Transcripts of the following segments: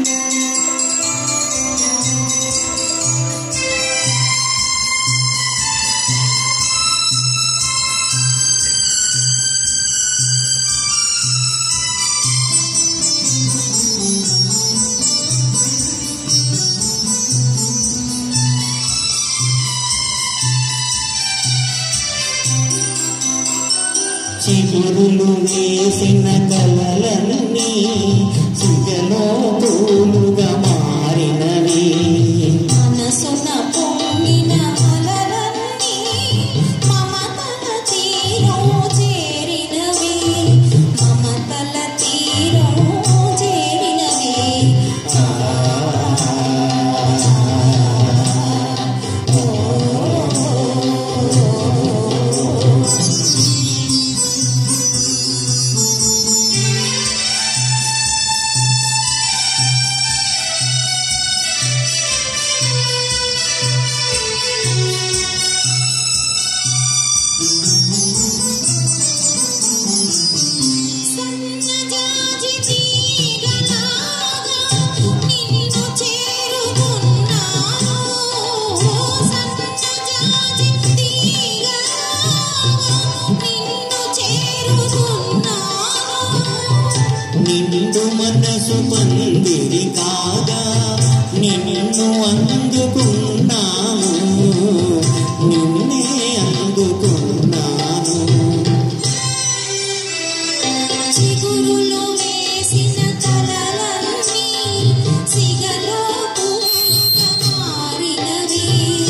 చిగురులు వేసిన కలలన్నీ సిగలో పూలుగా మారినవి మనసున పొంగిన అలలన్నీ మమతల తీరం చేరినవి మమతల తీరం చేరినవి సన్నజాజి తీగలాగా నిన్ను చేరుకున్నాను సన్నజాజి తీగలాగా నిన్ను చేరుకున్నాను నిండు మనసు పందిరి కాగా నిన్ను అందుకున్నాను నిన్నే అందుకున్నాను చిగురులు వేసిన కలలన్నీ సిగలో పూలుగా మారినవి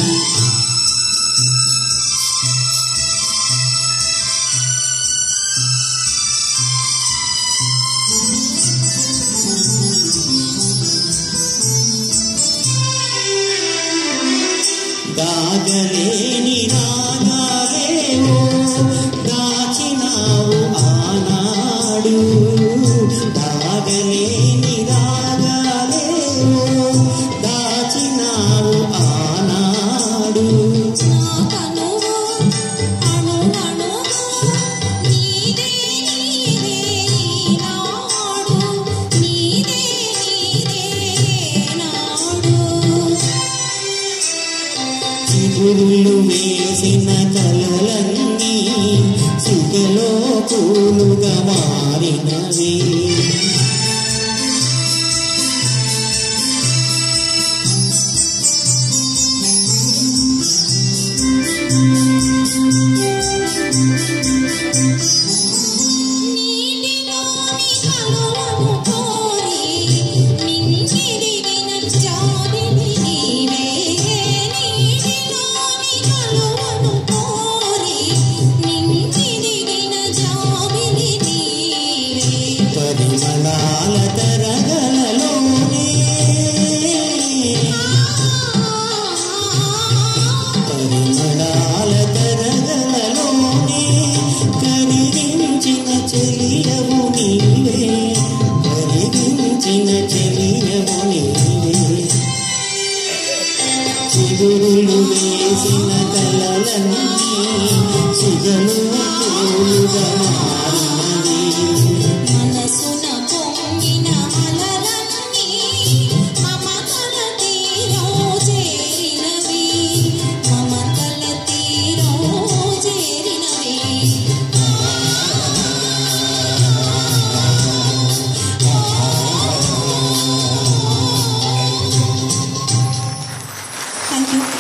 దాగలేని రాగాలేవో దాచినావు ఆనాడు దాగలేని రాగాలేవో దాచినావు ఆనాడు నా కనువు అణువణువు నీదే నీదే ఈనాడు నీదే నీదే నాడు చిగురులు వేసిన కలలన్నీ సిగలో పూలుగా మారినవి నీటిలోని కలువను కోరి నిన్నిదిగిన జాబిలి నీవే నీటిలోని కలువను కోరి నిన్నిదిగిన జాబిలి నీవే పరిమళాల తరగలలోనే పరిమళాల తరగలలోనే కరిగించిన చెలియవు నీవే కరిగించిన చెలియవు నీవే చిగురులు వేసిన కలలన్నీ సిగలు పూలుగా మారినవి మనసున పొంగిన అలలన్నీ మమతల తీరం చేరినవి మమతల తీరం చేరినవి థ్యాంక్ యూ